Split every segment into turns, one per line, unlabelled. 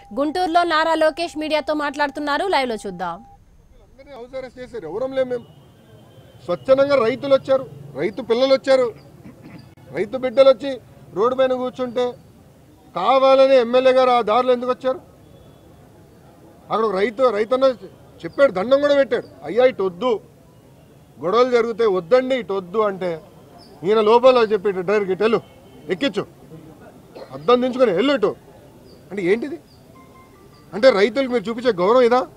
గుంటూరులో నారా లోకేష్ మీడియాతో మాట్లాడుతున్నారు లైవ్ లో చూద్దాం
అందరినీ హౌస్ అరెస్ట్ చేశారు ఎవరం లేం మేము స్వచ్ఛందంగా రైతులు వచ్చారు రైతు పిల్లలు వచ్చారు రైతు బిడ్డలు వచ్చి రోడ్డు పైన కూర్చుంటే కావాలని ఎమ్మెల్యే గారు ఆ దారిలో ఎందుకు వచ్చారు అక్కడ ఒక రైతు రైతన్న చెప్పాడు దండం కూడా పెట్టాడు అయ్యా ఇటు వద్దు గొడవలు జరిగితే వద్దండి ఇటు వద్దు అంటే ఈయన లోపల చెప్పి డ్రైవర్కి ఇటు వెళ్ళు ఎక్కించు అద్దం దించుకొని వెళ్ళు ఇటు అంటే ఏంటిది అంటే రైతులకు మీరు చూపించే గౌరవం ఇదా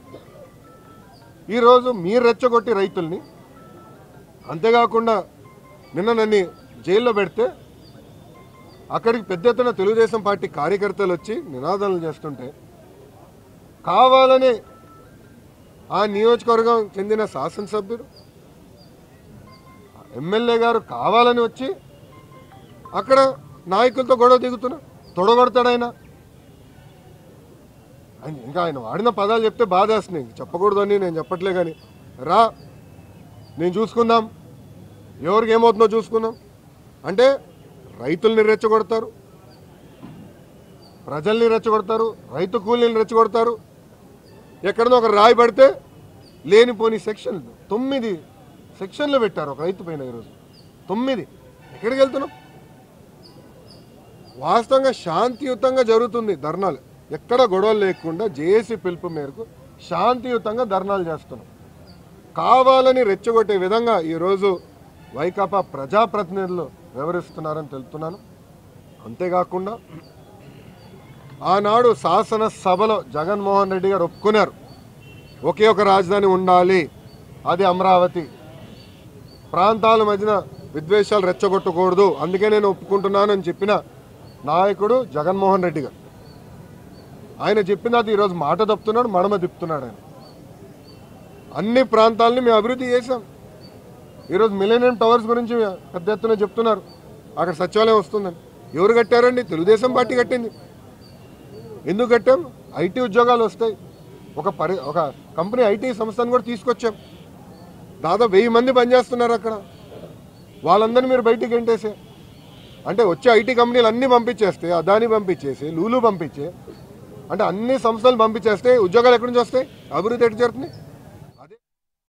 ఈరోజు మీరు రెచ్చగొట్టి రైతుల్ని అంతేకాకుండా నిన్న నన్ను జైల్లో పెడితే అక్కడికి పెద్ద ఎత్తున తెలుగుదేశం పార్టీ కార్యకర్తలు వచ్చి నినాదాలు చేస్తుంటే కావాలని ఆ నియోజకవర్గం చెందిన శాసనసభ్యుడు ఎమ్మెల్యే గారు కావాలని వచ్చి అక్కడ నాయకులతో గొడవ దిగుతున్నా తొడగొడతాడైనా ఆయన ఇంకా ఆయన వాడిన పదాలు చెప్తే బాధేస్తున్నాయి చెప్పకూడదని నేను చెప్పట్లే కానీ రా నేను చూసుకుందాం ఎవరికి ఏమవుతుందో చూసుకుందాం అంటే రైతుల్ని రెచ్చగొడతారు ప్రజల్ని రెచ్చగొడతారు రైతు కూలీని రెచ్చగొడతారు ఎక్కడనో ఒక రాయి పడితే లేనిపోని సెక్షన్లు తొమ్మిది సెక్షన్లు పెట్టారు ఒక రైతు పైన ఈరోజు తొమ్మిది ఎక్కడికి వెళ్తున్నాం వాస్తవంగా శాంతియుతంగా జరుగుతుంది ధర్నాలు ఎక్కడ గొడవలు లేకుండా జేఏసీ పిలుపు మేరకు శాంతియుతంగా ధర్నాలు చేస్తున్నాం కావాలని రెచ్చగొట్టే విధంగా ఈరోజు వైకాపా ప్రజాప్రతినిధులు వివరిస్తున్నారని తెలుపుతున్నాను అంతేకాకుండా ఆనాడు శాసనసభలో జగన్మోహన్ రెడ్డి గారు ఒప్పుకున్నారు ఒకే ఒక రాజధాని ఉండాలి అది అమరావతి ప్రాంతాల మధ్యన విద్వేషాలు రెచ్చగొట్టకూడదు అందుకే నేను ఒప్పుకుంటున్నానని చెప్పిన నాయకుడు జగన్మోహన్ రెడ్డి గారు ఆయన చెప్పిన అది ఈరోజు మాట తప్పుతున్నాడు మడమ తిప్పుతున్నాడు ఆయన అన్ని ప్రాంతాలని మేము అభివృద్ధి చేశాం ఈరోజు మిలేనియం టవర్స్ గురించి పెద్ద ఎత్తున చెప్తున్నారు అక్కడ సచివాలయం వస్తుందని ఎవరు కట్టారండి తెలుగుదేశం పార్టీ కట్టింది ఎందుకు కట్టాం ఐటీ ఉద్యోగాలు వస్తాయి ఒక పరి ఒక కంపెనీ ఐటీ సంస్థను కూడా తీసుకొచ్చాం దాదాపు వెయ్యి మంది పనిచేస్తున్నారు అక్కడ వాళ్ళందరినీ మీరు బయటికి గెంటేసే అంటే వచ్చే ఐటీ కంపెనీలు అన్నీ పంపించేస్తే అదాని పంపించేసి లూలు పంపించే అంటే అన్ని సంస్థలు పంపించేస్తే ఉద్యోగాలు ఎక్కడి నుంచి వస్తాయి అభివృద్ధి ఎటు జరుగుతుంది